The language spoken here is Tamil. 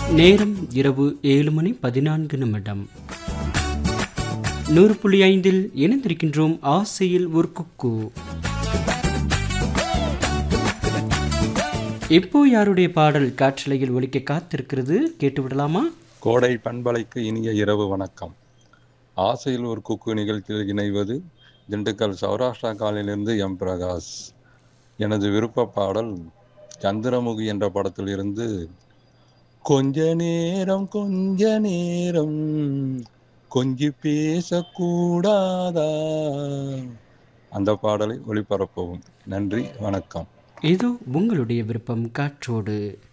நேரம் இரவு ஏழு மணி பதினான்கு நிமிடம் நூறு புள்ளி ஐந்தில் இணைந்திருக்கின்றோம் ஆசையில் ஒரு குக்கு இப்போ யாருடைய பாடல் காற்றலையில் ஒலிக்க காத்திருக்கிறது கேட்டு விடலாமா கோடை பண்பலைக்கு இனிய இரவு வணக்கம் ஆசையில் ஒரு குக்கு நிகழ்ச்சியில் இணைவது திண்டுக்கல் சௌராஷ்டிரா காலிலிருந்து எம் பிரகாஷ் எனது விருப்ப பாடல் சந்திரமுகி என்ற படத்தில் இருந்து கொஞ்ச நேரம் கொஞ்ச நேரம் கொஞ்சி பேசக்கூடாதா அந்த பாடலை ஒளிபரப்பவும் நன்றி வணக்கம் இது உங்களுடைய விருப்பம் காற்றோடு